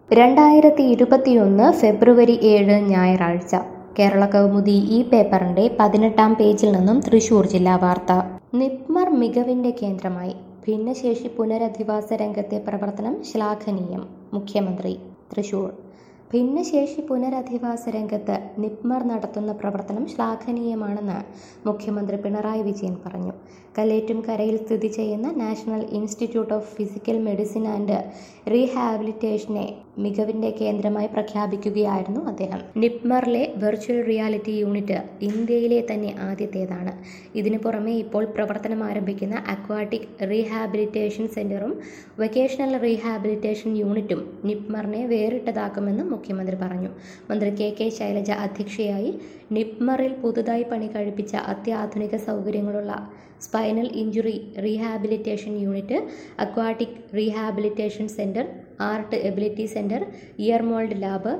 രണ്ടായിരത്തി ഇരുപത്തിയൊന്ന് ഫെബ്രുവരി ഏഴ് ഞായറാഴ്ച കേരള കൗമുദി ഈ പേപ്പറിന്റെ പതിനെട്ടാം പേജിൽ നിന്നും തൃശൂർ ജില്ലാ വാർത്ത നിപ്മർ മികവിന്റെ കേന്ദ്രമായി ഭിന്നശേഷി പുനരധിവാസ രംഗത്തെ പ്രവർത്തനം ശ്ലാഘനീയം മുഖ്യമന്ത്രി തൃശൂർ ഭിന്നശേഷി പുനരധിവാസ രംഗത്ത് നിപ്മർ നടത്തുന്ന പ്രവർത്തനം ശ്ലാഘനീയമാണെന്ന് മുഖ്യമന്ത്രി പിണറായി വിജയൻ പറഞ്ഞു കല്ലേറ്റുംകരയിൽ സ്ഥിതി ചെയ്യുന്ന national institute of physical medicine and റീഹാബിലിറ്റേഷനെ മികവിന്റെ കേന്ദ്രമായി പ്രഖ്യാപിക്കുകയായിരുന്നു അദ്ദേഹം നിപ്മറിലെ വെർച്വൽ റിയാലിറ്റി യൂണിറ്റ് ഇന്ത്യയിലെ തന്നെ ആദ്യത്തേതാണ് ഇതിനു പുറമെ ഇപ്പോൾ പ്രവർത്തനം ആരംഭിക്കുന്ന അക്വാട്ടിക് റീഹാബിലിറ്റേഷൻ സെന്ററും വൊക്കേഷണൽ റീഹാബിലിറ്റേഷൻ യൂണിറ്റും നിപ്മറിനെ വേറിട്ടതാക്കുമെന്നും മുഖ്യമന്ത്രി പറഞ്ഞു മന്ത്രി കെ കെ ശൈലജ അധ്യക്ഷയായി നിപ്മറിൽ പുതുതായി പണി കഴിപ്പിച്ച അത്യാധുനിക സൗകര്യങ്ങളുള്ള spinal injury rehabilitation unit aquatic rehabilitation centre art ability centre ear mould lab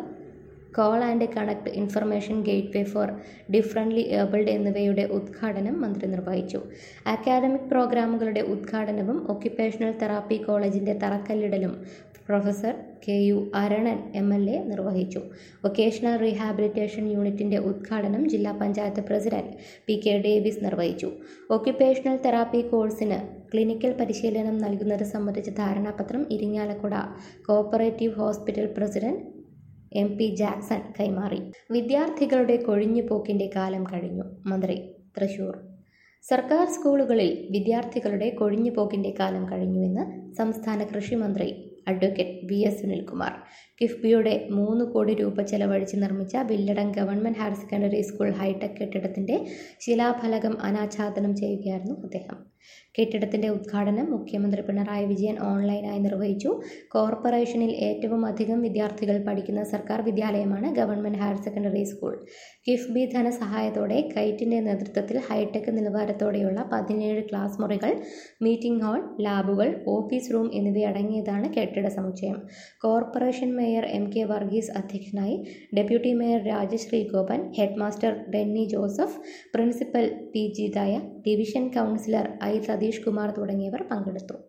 call and connect information gateway for differently abled എന്നിവയുടെ ഉദ്ഘാടനം മന്ത്രി നിർവഹിച്ചു അക്കാദമിക് പ്രോഗ്രാമുകളുടെ ഉദ്ഘാടനവും ഒക്യുപ്പേഷണൽ തെറാപ്പി കോളേജിന്റെ തറക്കല്ലിടലും professor K U Aranan M L A നിർവഹിച്ചു വൊക്കേഷണൽ റീഹാബിലിറ്റേഷൻ യൂണിറ്റിന്റെ ഉദ്ഘാടനം ജില്ലാ panchayat president P K Davis നിർവഹിച്ചു ഒക്യുപ്പേഷണൽ തെറാപ്പി കോഴ്സിന് ക്ലിനിക്കൽ പരിശീലനം നൽകുന്നത് സംബന്ധിച്ച ധാരണാപത്രം Irinjalakuda cooperative hospital president M P Jackson കൈമാറി വിദ്യാർത്ഥികളുടെ കൊഴിഞ്ഞുപോക്കിന്റെ കാലം കഴിഞ്ഞു മന്ത്രി തൃശൂർ സർക്കാർ സ്കൂളുകളിൽ വിദ്യാർത്ഥികളുടെ കൊഴിഞ്ഞുപോക്കിന്റെ കാലം കഴിഞ്ഞുവെന്ന് സംസ്ഥാന കൃഷി മന്ത്രി അഡ്വക്കേറ്റ് വി എസ് സുനിൽകുമാർ കിഫ്ബിയുടെ മൂന്ന് കോടി രൂപ ചെലവഴിച്ച് നിർമ്മിച്ച Villadam government higher secondary school hitech കെട്ടിടത്തിന്റെ ശിലാഫലകം അനാച്ഛാദനം ചെയ്യുകയായിരുന്നു അദ്ദേഹം കെട്ടിടത്തിന്റെ ഉദ്ഘാടനം മുഖ്യമന്ത്രി പിണറായി വിജയൻ ഓൺലൈനായി നിർവഹിച്ചു കോർപ്പറേഷനിൽ ഏറ്റവും അധികം വിദ്യാർത്ഥികൾ പഠിക്കുന്ന സർക്കാർ വിദ്യാലയമാണ് government higher secondary school KIIFB ധനസഹായത്തോടെ കൈറ്റിന്റെ നേതൃത്വത്തിൽ ഹൈടെക് നിലവാരത്തോടെയുള്ള പതിനേഴ് ക്ലാസ് മുറികൾ മീറ്റിംഗ് ഹാൾ ലാബുകൾ ഓഫീസ് റൂം എന്നിവയടങ്ങിയതാണ് കെട്ടിട സമുച്ചയം corporation mayor M K Varghese അധ്യക്ഷനായി deputy mayor Rajasree Gopan head master Denny Joseph principal P G Daya division councillor I Satheesh Kumar തുടങ്ങിയവർ പങ്കെടുത്തു